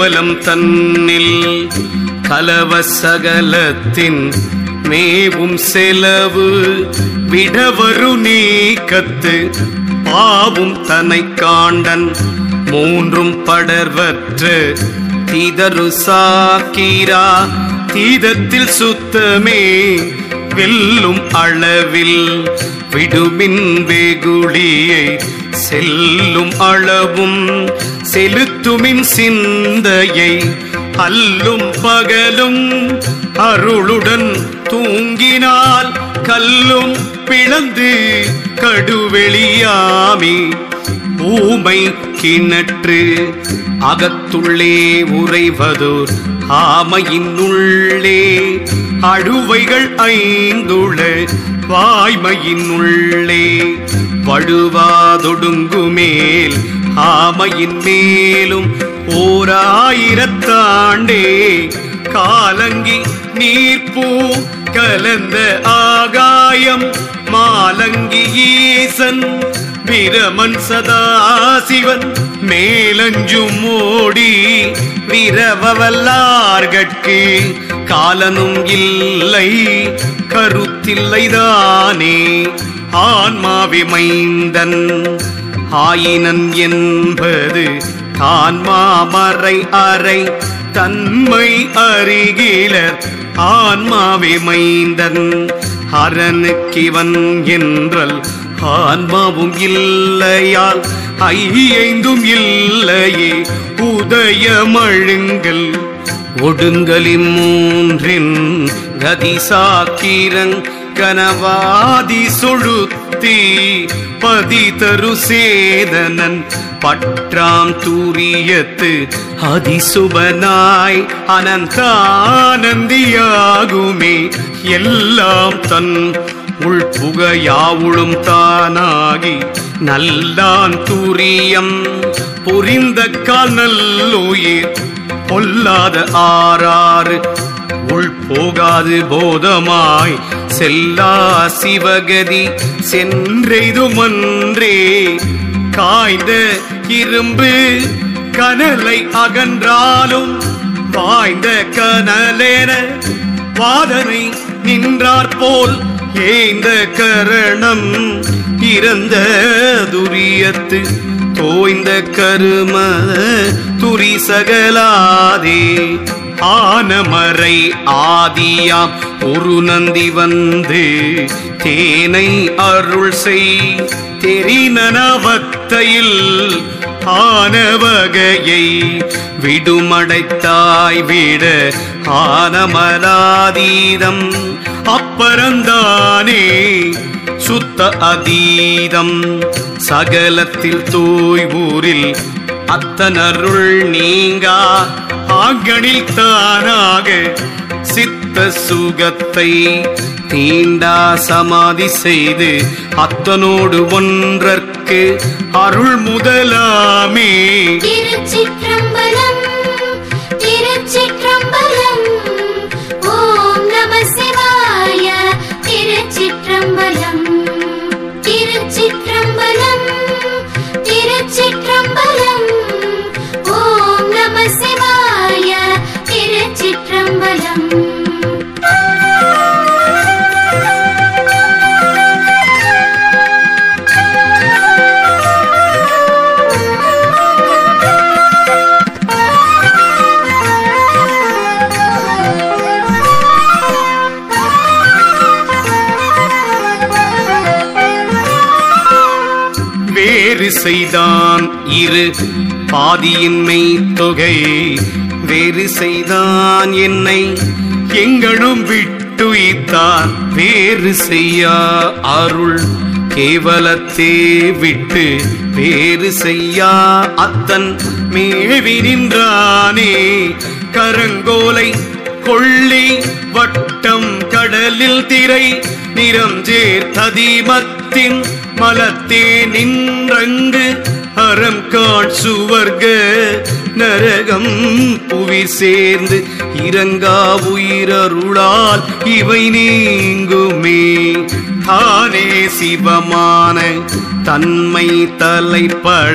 கேவலம் தன்னில் கலவசகலத்தின் மேவும் செலவு விடவரு நீக்கத்து பாவும் தனை காண்டன் மூன்றும் படர்வற்ற தீதரு சாக்கீரா தீதத்தில் சுத்தமே வெல்லும் அளவில் விடுமின் வெகுளியை செல்லும் அளவும் செலுத்துமின் சிந்தையை அல்லும் பகலும் அருளுடன் தூங்கினால் கல்லும் பிளந்து கடுவெளியாமே ஊமை கிணற்று அகத்துள்ளே உறைவதோர் ஆமையின் உள்ளே அழுவைகள் ஐந்துள வாய்மையின் உள்ளே வழுவாதொடுங்குமேல் ஆமையின் மேலும் ஓராயிரத்தாண்டே காலங்கி நீர்ப்பூ கலந்த ஆகாயம் மாலங்கி ஈசன் பிரமன் சதாசிவன் மேலஞ்சும் ஓடி விரவவல்லார்கட்கு காலனும் இல்லை கருத்தில்லைதானே ஆன்மாவி மைந்தன் ஆயினன் என்பது தான்மாமறை அறை தன்மை அறிகிலர் ஆன்மாவே மைந்தன் அரணுக்கிவன் என்றல் ஆன்மாவும் இல்லையால் ஐயைந்தும் இல்லையே உதயமழுங்கள் ஒடுங்கலி மூன்றின் கதிசாக்கிரங் கனவாதி சொழுத்தி பதி தரு சேதனன் பற்றாம் தூரியத்து அதிசுபனாய் அனந்தானந்தியாகுமே எல்லாம் தன் உள்புகையாவுளும் தானாகி நல்லான் தூரியம் புரிந்த கால் நல்லுயிர் பொல்லாத ஆறாறு உள் போகாது போதமாய் செல்லா சிவகதி சென்றெய்துமன்றே காய்ந்த இரும்பு கனலை அகன்றாலும் வாய்ந்த கனலேன வாதனை நின்றார் போல் ஏந்த கரணம் இறந்த துரியத்து தோய்ந்த கரும துரிசகலாதே ஆனமறை ஆதியாம் ஒரு நந்தி வந்து தேனை அருள் செய் தெரிநனவத்தையில் ஆனவகையை விடுமடைத்தாய் விட ஆனமலாதீதம் அப்பறந்தானே சுத்த அதீதம் சகலத்தில் தூய் ஊரில் அத்தனருள் நீங்கா ஆங்கணில் தானாக சித்த சுகத்தை தீண்டா சமாதி செய்து அத்தனோடு ஒன்றற்கு அருள் முதலாமே திருச்சிற்றம்பலம் திருச்சிற்றம்பலம் ஓம் நம சிவாய திருச்சிற்றம்பலம் திருச்சிற்றம்பலம் திருச்சிற்றம்பலம் ஓம் நம சிவாய திருச்சிற்றம்பலம் வேறு செய்தான் இரு பாதியின்மை தொகை வேறு செய்தான் என்னை எங்கனும் விட்டுயித்தான் வேறு செய்யா அருள் கேவலத்தே விட்டு வேறு செய்யா அத்தன் மேவி நின்றானே கரங்கோலை கொள்ளி வட்டம் கடலில் திரை நிறம் சேர்த்ததிமத்தின் மலத்தே நின்றங்கு அறம் காட்சுவர்க நரகம் புவிர் சேர்ந்து இறங்கா உயிரருளால் இவை நீங்குமே தானே சிவமான தன்மை தலைப்பட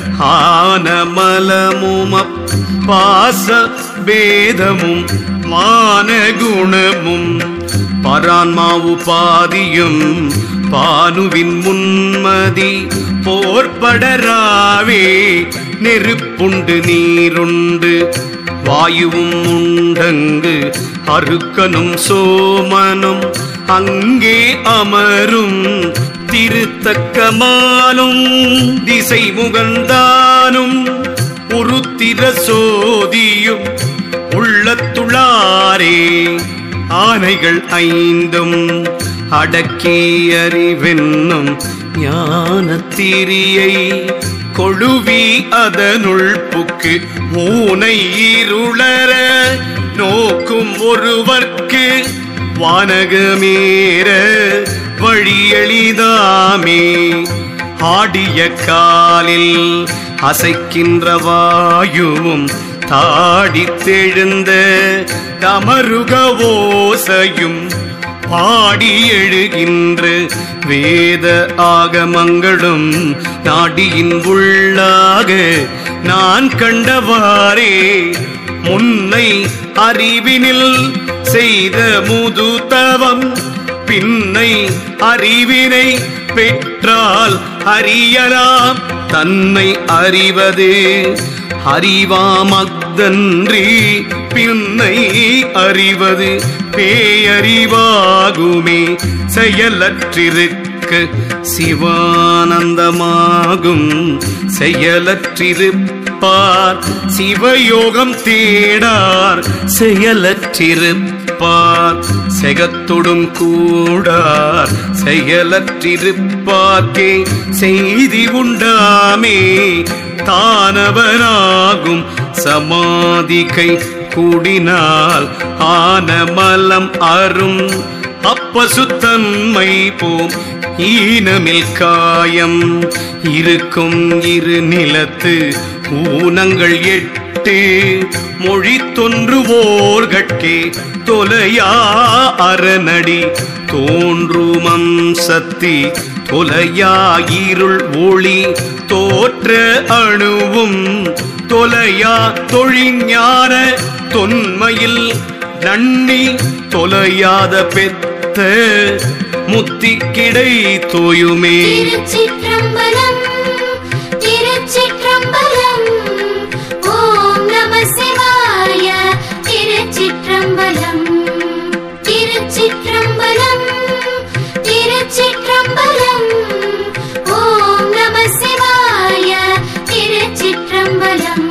ஆனமலமும் பாச பேதமும் மான குணமும் பரான்மாவு பாதியும் பானுவின் முன்மதி போர்படராவே நெருப்புண்டு நீருண்டு வாயுவும் உண்டங்கு அருக்கனும் சோமனும் அங்கே அமரும் திருத்தக்கமானும் திசை முகந்தானும் உருத்திர சோதியும் உள்ளத்துளாரே ஆனைகள் ஐந்தும் அடக்கி அறிவென்னும் ஞானத்திரியை கொழுவி அதனுள் புக்கு மூனை இருளர நோக்கும் ஒருவர்க்கு வானகமேற வழி எளிதாமே ஆடிய காலில் அசைக்கின்ற வாயுவும் தாடித்தெழுந்த தமருக ஓசையும் பாடி எழுகின்ற வேத ஆகமங்களும் நாடியின் உள்ளாக நான் கண்டவாறே முன்னை அறிவினில் செய்த முதுதவம் பின்னை அறிவினை பெற்றால் அறியலாம் தன்னை அறிவது அறிவாமக்தன்றி பின்னை அறிவது பேயறிவாகுமே செயலற்றிருக்க சிவானந்தமாகும் செயலற்றிருப்பார் சிவயோகம் தேடார் செயலற்றிருப்பார் செகத்தொடும் கூடார் செயலற்றிருப்பார்க்கே செய்தி உண்டாமே தானவனாகும் சமாதிகை கூடினால் ஆனமலம் அரும் அப்பசுத்தன்மை போம் ஈனமில் காயம் இருக்கும் இரு நிலத்து ஊனங்கள் எட்டு மொழி தொன்றுவோர்கட்கே தொலையா அரணடி தோன்றுமம் சக்தி தொலையா இருள் ஒளி தோற்ற அணுவும் தொலையா தொழிஞான தொன்மையில் நன்னி தொலையாத பெத்த முத்தி கிடை தோயுமே திருச்சிற்றம்பலம் திருச்சிற்றம்பலம் ஓம் நம சிவாய திருச்சிற்றம்பலம் திருச்சிற்றம்பலம் திருச்சிற்றம்பலம் ஓம் நம சிவாய திருச்சிற்றம்பலம்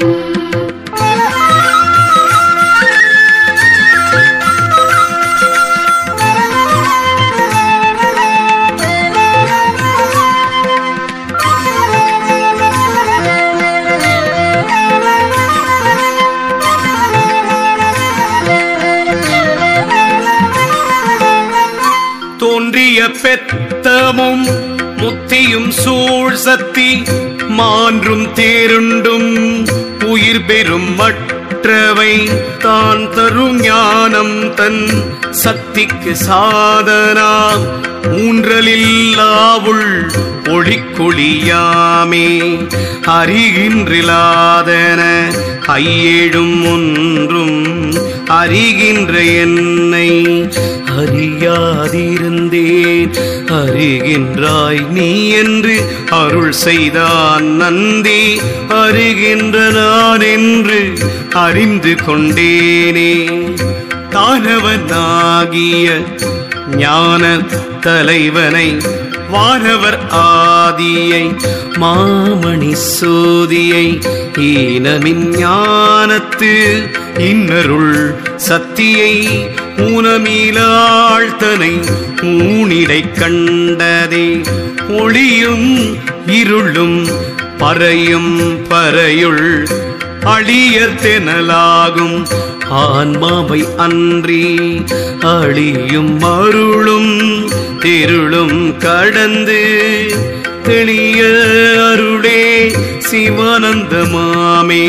தோன்றிய பெத்தமும் முத்தியும் சூழ் சக்தி மான்றும் தேருண்டும் உயிர் பெறும் மற்றவை தான் தரும் ஞானம் தன் சக்திக்கு சாதனா ஊன்றலில்லாவுள் ஒளிக்குழியாமே அறிகின்றிலாதன ஐயேழும் ஒன்றும் அறிகின்ற என்னை அறியாதிருந்தேன் அறிகின்றாய் நீ என்று அருள் செய்தான் நந்தி அறிகின்ற நான் என்று அறிந்து கொண்டேனே தானவனாகிய ஞான தலைவனை வானவர் ஆதியை மாமணி சோதியை ஈனமின் ஞானத்து இன்னருள் சத்தியை ஊனமீளாழ்த்தனை ஊனிடை கண்டதே ஒளியும் இருளும் பறையும் பறையுள் அழியர் தெனலாகும் ஆன்மாவை அன்றி அழியும் அருளும் திருளும் கடந்து தெளிய அருளே சிவானந்தமாமே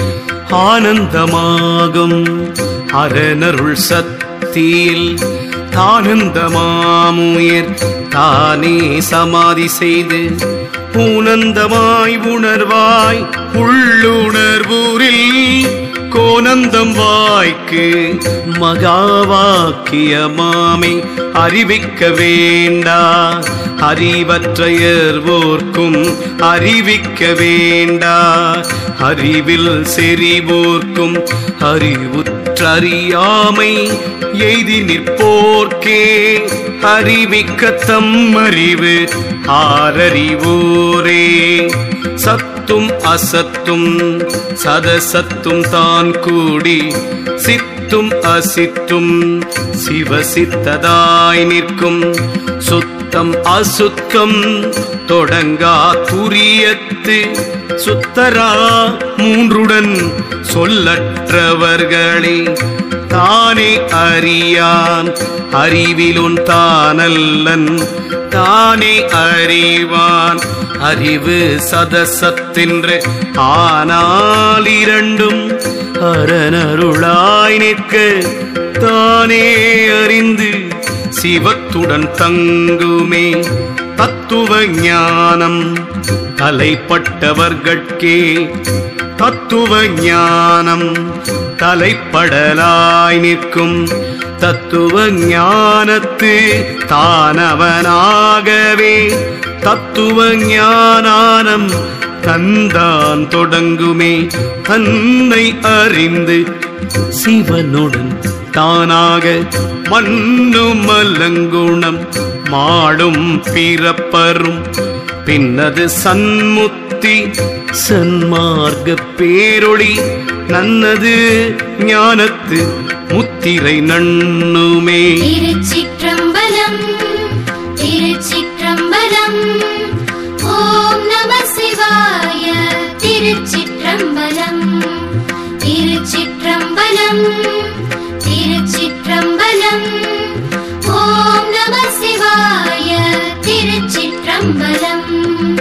ஆனந்தமாகும் அரணருள் சக்தியில் தானந்த மாமுயர் தானே சமாதி செய்து ஊனந்தமாய் உணர்வாய் உள்ளுணர்வூரில் கோனந்தம் வாய்க்கு மகாவாக்கியமாமை அறிவிக்க வேண்டா அறிவற்றையர்வோர்க்கும் அறிவிக்க வேண்டா அறிவில் செறிவோர்க்கும் அறிவுற்றறியாமை எய்தி நிற்போர்க்கே அறிவிக்க தம் அறிவு ஆரறிவோரே சத்தும் அசத்தும் சதசத்தும் தான் கூடி சித்தும் அசித்தும் சிவசித்ததாய் நிற்கும் சுத்தம் அசுத்தம் தொடங்கா துரியத்து சுத்தரா மூன்றுடன் சொல்லற்றவர்களே தானே அறியான் அறிவிலுன் தானல்லன் தானே அறிவான் அறிவு சதசத்தின்று ஆனால் இரண்டும் அரணருளாய் நிற்க தானே அறிந்து சிவத்துடன் தங்குமே தத்துவ ஞானம் தலைப்பட்டவர்கட்கே தத்துவ ஞானம் தலைப்படலாய் நிற்கும் தத்துவ ஞானத்து தானவனாகவே தத்துவ ஞானானம் தந்தான் தொடங்குமே தன்னை அறிந்து சிவனுடன் தானாக மண்ணும் மலங்குணம் மாடும் பிறப்பரும் பின்னது சன்முத்தி சன்மார்க்க பேரொளி நன்னது ஞானத்து முத்திரை நண்ணுமே திருச்சிற்றம்பலம் திருச்சிற்றம்பலம் ஓம் நம சிவாய திருச்சிற்றம்பலம் திருச்சிற்றம்பலம் திருச்சிற்றம்பலம் ஓம் நம சிவாய திருச்சிற்றம்பலம்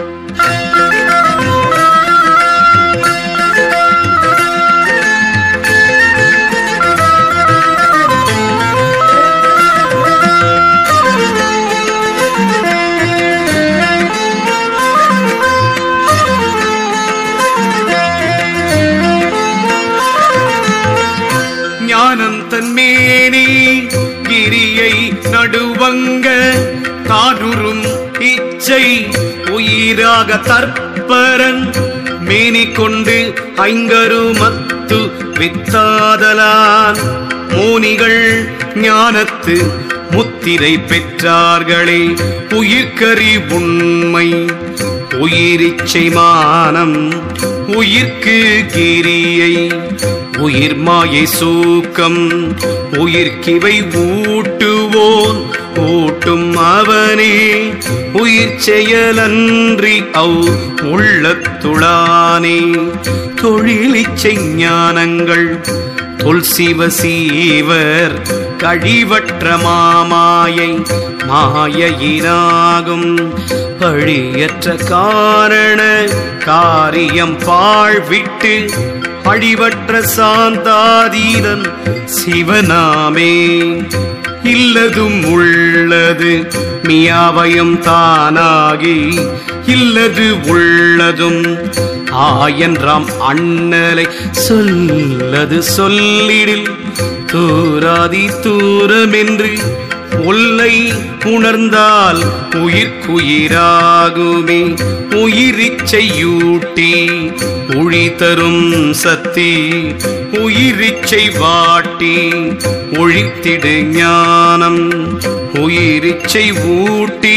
ஞானம் தன்மேனி கிரியை நடுவங்க தானுறும் இச்சை உயிராக தற்பரன் மேனி கொண்டு ஐங்கருமத்து வித்தாதலான் மோனிகள் ஞானத்து முத்திரை பெற்றார்களே உயிர்க்கறி உண்மை உயிரிச்சை மானம் உயிர்க்கு கிரியை உயிர் மாயை சூக்கம் உயிர்க்கிவை ஊட்டுவோன் ஊட்டும் அவனே உயிர் செயலன்றி அவ் உள்ளத்துளானே தொழிலிச்சை ஞானங்கள் தொல் சிவ சீவர் கழிவற்ற மாமாயை மாயையினாகும் பழியற்ற காரண காரியம் பாழ்விட்டு அழிவற்ற சாந்தாதீதன் சிவனாமே இல்லதும் உள்ளது மியாவையும் தானாகி இல்லது உள்ளதும் ஆயன்றாம் அண்ணலை சொல்லது சொல்லிடில் தூராதி தூரமென்று ஒல்லை உணர்ந்தால் உயிர்க்குயிராகுமே உயிரிச்சையூட்டி ஒளி தரும் சக்தி உயிரிச்சை வாட்டி ஒழித்திடு ஞானம் உயிரிச்சை ஊட்டி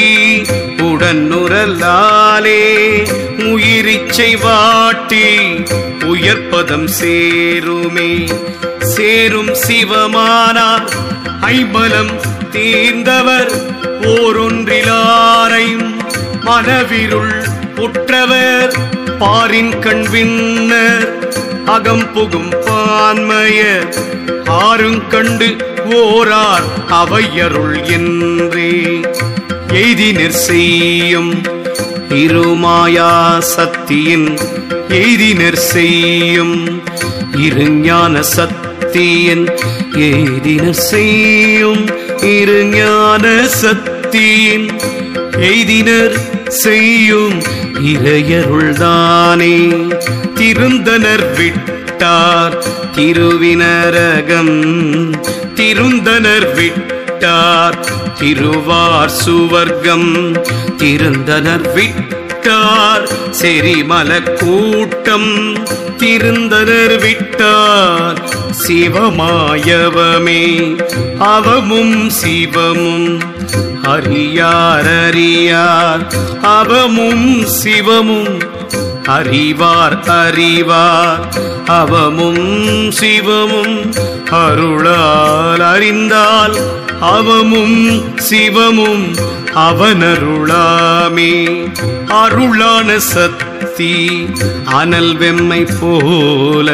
உடனுரலாலே உயிரிச்சை வாட்டி உயர்ப்பதம் சேருமே சேரும் சிவமானார் ஐம்பலம் தீர்ந்தவர் ஓரொன்றிலாரையும் மனவிருள் உற்றவர் பாரின் கண்வின்னர் அகம் புகும் பான்மையர் ஆறுங் கண்டு ஓரார் அவையருள் என்றே எய்தினர் செய்யும் இருமாயா சக்தியின் எய்தினர் செய்யும் இருஞான சக்தி சக்தியன் ஏதினர் செய்யும் இருஞான சக்தியின் எய்தினர் செய்யும் இறையருள்தானே திருந்தனர் விட்டார் திருவினரகம் திருந்தனர் விட்டார் திருவார் சுவர்க்கம் திருந்தனர் விட்டார் செரிமல கூட்டம் திருந்தனர் விட்டார் சிவமாயவமே அவமும் சிவமும் அறியார் அறியார் அவமும் சிவமும் அறிவார் அறிவார் அவமும் சிவமும் அருளால் அறிந்தால் அவமும் சிவமும் அவனருளாமே அருளான சக்தி அனல் வெம்மை போல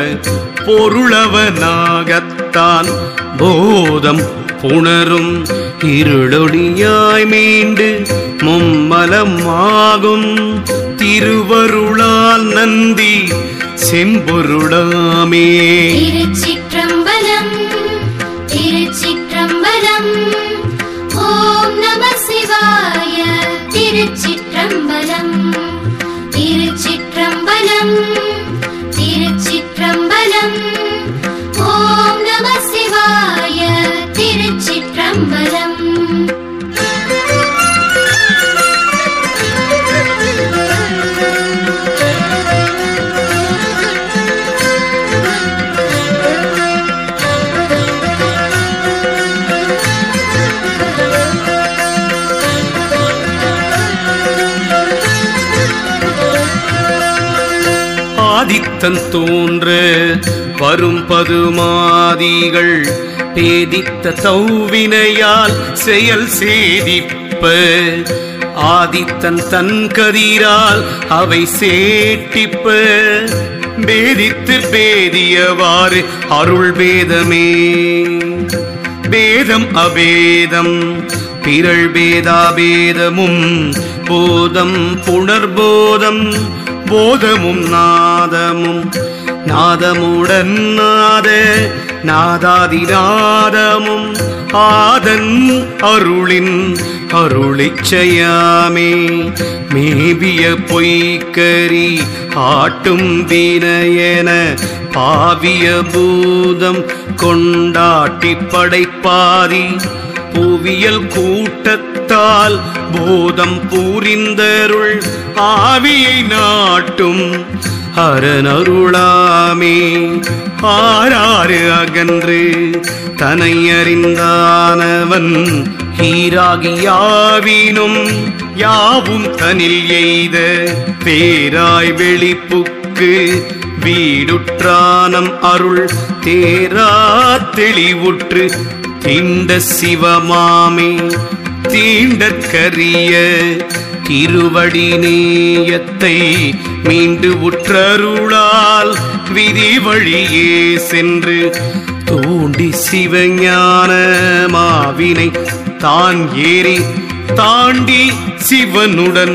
பொருளவனாகத்தான் போதம் புணரும் இருளொடியாய் மீண்டு மும்மலமாகும் திருவருளால் நந்தி செம்பொருளாமே திருச்சிற்றம்பலம் திருச்சிற்றம்பலம் ஓம் நம சிவாய திருச்சிற்றம்பலம் திருச்சிற்றம்பலம் திருச்சிற்றம்பலம் ஓம் நம சிவாய திருச்சிற்றம்பலம் ஆதித்தன் தோன்ற வரும் பதுமாதிகள் பேதித்த தௌவினையால் செயல் சேதிப்ப ஆதித்தன் தன் கதிரால் அவை சேட்டிப்ப பேதித்து பேதியவாறு அருள் பேதமே பேதம் அபேதம் பிறள் பேதாபேதமும் போதம் புணர்போதம் போதமும் நாதமும் நாதமுடன் நாத நாதாதிநாதமும் ஆதன் அருளின் அருளிச்சையாமே மேபிய பொய்க்கரி ஆட்டும் வினையென பாவிய பூதம் கொண்டாட்டி படைப்பாதி புவியல் கூட்டத்தால் போதம் பூரிந்தருள் ஆவியை நாட்டும் அரணருளாமே ஆறாறு அகன்று தனை அறிந்தானவன் ஹீராகியாவினும் யாவும் தனில் எய்த பேராய் வெளிப்புக்கு வீடுற்றானம் அருள் தேரா தெளிவுற்று தீண்ட சிவமாமே தீண்டற்கரிய திருவடி நேயத்தை மீண்டு உற்றருளால் விதி வழியே சென்று தூண்டி சிவஞான மாவினை தான் ஏறி தாண்டி சிவனுடன்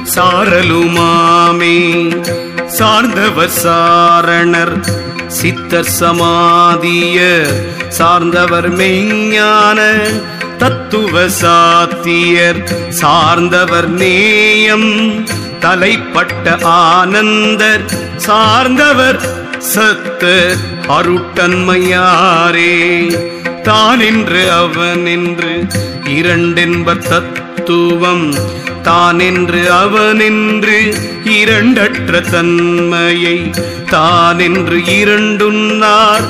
சாரலுமாமே சார்ந்தவர் சாரணர் சித்தர் சமாதிய சார்ந்தவர் மெய்ஞான தத்துவ சாத்தியர் சார்ந்தவர் நேயம் தலைப்பட்ட ஆனந்தர் சார்ந்தவர் சத்த அருட்டன்மையாரே தான் என்று அவன் என்று இரண்டென்பர் தத்துவம் தான் என்று அவன் என்று இரண்டற்ற தன்மையை தான் என்று இரண்டுன்னார்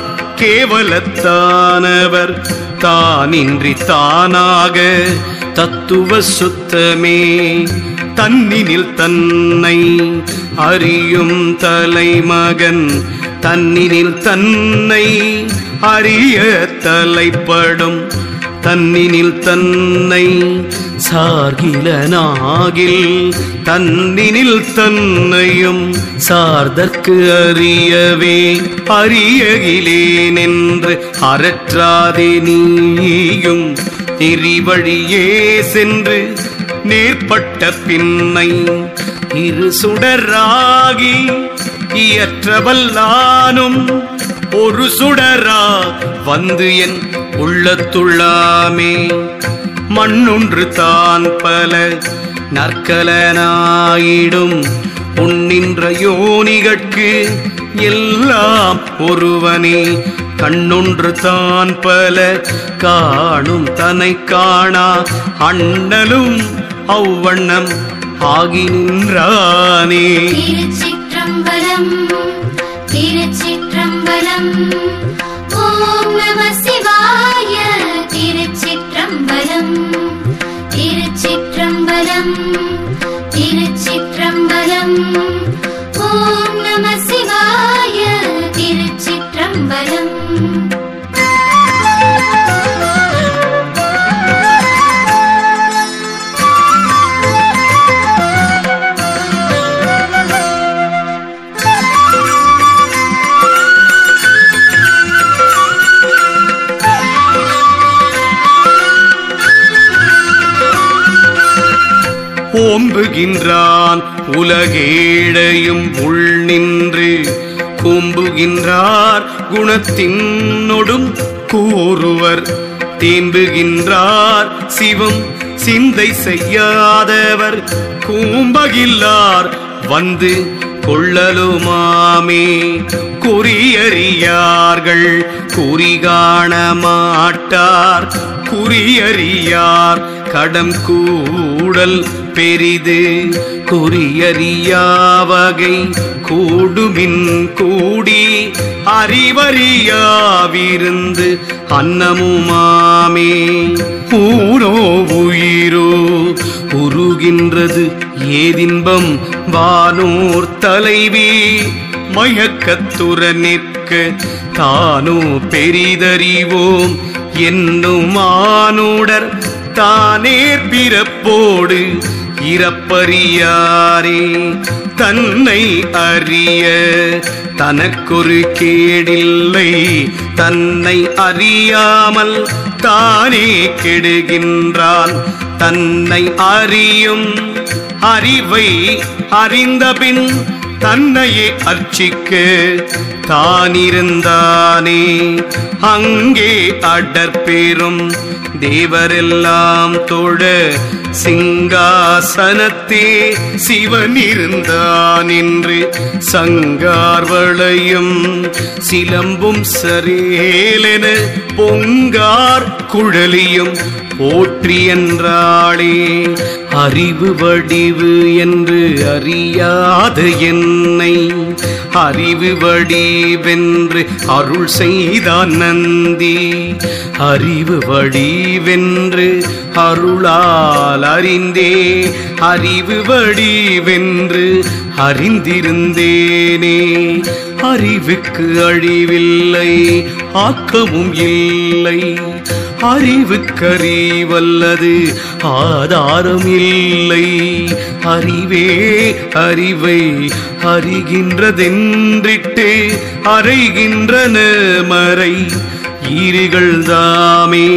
கேவலத்தானவர் தானின்றி தானாக தத்துவ சுத்தமே தன்னினில் தன்னை அறியும் தலைமகன் தன்னினில் தன்னை அறிய தலைப்படும் தன்னினில் தன்னை சார்கிலனாகில் தன்னினில் தன்னையும் சார்தற்கு அறியவே அறியகிலேன் என்று அறற்றாதே நீயும் திரிவழியே சென்று நேர்பட்ட பின்னை இரு சுடராகி இயற்றவல்லானும் ஒரு சுடரா வந்து என் உள்ளத்துள்ளாமே மண்ணொன்று தான் பல நற்கலனாயிடும் உன்னின்ற யோனிகட்கு எல்லாம் ஒருவனே கண்ணொன்று தான் பல காணும் தனை காணா அண்ணலும் அவ்வண்ணம் ஆகி நின்றானே திருச்சிற்றம்பலம் திருச்சிற்றம்பலம் ஓம் நம சிவாய திருச்சிற்றம்பலம் திருச்சிற்றம்பலம் திருச்சிற்றம்பலம் ஓம் நம சிவாய திருச்சிற்றம்பலம் ஓம்புகின்றான் உலகேழையும் உள் நின்று கூம்புகின்றார் குணத்தினொடும் கூறுவர் தேம்புகின்றார் சிவம் சிந்தை செய்யாதவர் கூம்பகில்லார் வந்து கொள்ளலுமாமே குறியறியார்கள் குறிகாண மாட்டார் குறியறியார் கடம் கூடல் பெரிது குறியறியாவகை கூடுமின் கூடி அறிவறியாவிருந்து அன்னமுமாமே ஊரோ உயிரோ உருகின்றது ஏதின்பம் வானோர் தலைவி மயக்கத்துற நிற்க தானோ பெரிதறிவோம் என்னும் மானுடர் தானே பிறப்போடு இறப்பறியாரே தன்னை அறிய தனக்கொரு கேடில்லை தன்னை அறியாமல் தானே கெடுகின்றான் தன்னை அறியும் அறிவை அறிந்தபின் தன்னையே அர்ச்சிக்க தானிருந்தானே அங்கே அடற்பெரும் தேவரெல்லாம் தொழ சிங்காசனத்தே சிவன் இருந்தான் என்று சங்கார்வளையும் சிலம்பும் சரேலென பொங்கார் குழலியும் போற்றி என்றாளே அறிவு வடிவு என்று அறியாத என்னை அறிவு வடிவென்று அருள் செய்தான் நந்தி அறிவு வடிவென்று அருளால் அறிந்தே அறிவு வடிவென்று அறிந்திருந்தேனே அறிவுக்கு அழிவில்லை ஆக்கமும் இல்லை அறிவுக்கறிவல்லது ஆதாரம் இல்லை அறிவே அறிவை அறிகின்றதென்றிட்டு அறைகின்றன மறை ஈறுகள் தாமே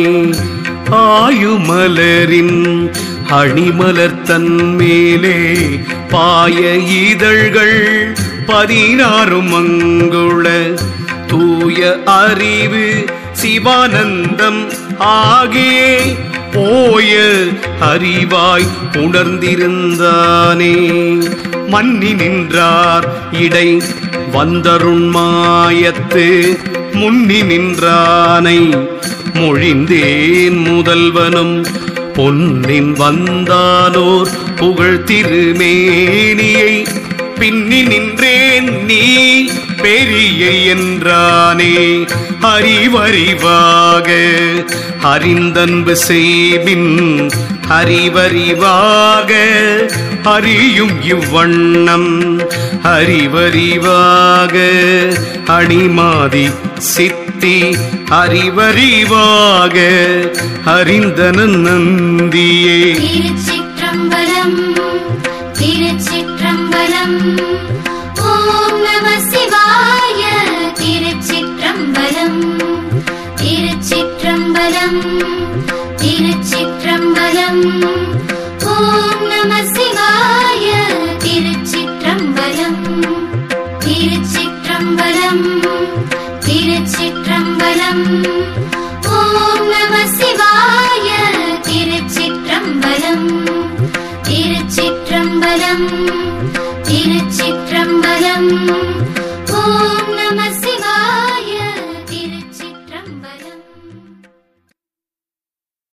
ஆயுமலரின் அணிமலர் தன் மேலே பாய இதழ்கள் பதினாறும் அங்குள தூய அறிவு சிவானந்தம் ஆகியே போய அறிவாய் உணர்ந்திருந்தானே மன்னி நின்றார் இடை வந்தருண்மாயத்து முன்னி நின்றானை மொழிந்தேன் முதல்வனும் பொன்னின் வந்தானோர் புகழ் திருமேனியை பின்னி நின்றேன் நீ பெரிய என்றானே அறிவறிவாக அறிந்தன்பு செய்பின் அறிவறிவாக அறியும் இவ்வண்ணம் அறிவறிவாக அணிமாதி சித்தி அறிவறிவாக அறிந்தனன் நந்தியே திருச்சிற்றம்பலம் திருச்சிற்றம்பலம் ஓம் நம சிவாய திருச்சிற்றம்பலம் திருச்சிற்றம்பலம் திருச்சிற்றம்பலம் ஓம் நம சிவாய திருச்சிற்றம்பலம் திருச்சிற்றம்பலம் திரு திருச்சிற்றம்பலம் ஓம் நம சிவாய திருச்சிற்றம்பலம் திருச்சிற்றம்பலம்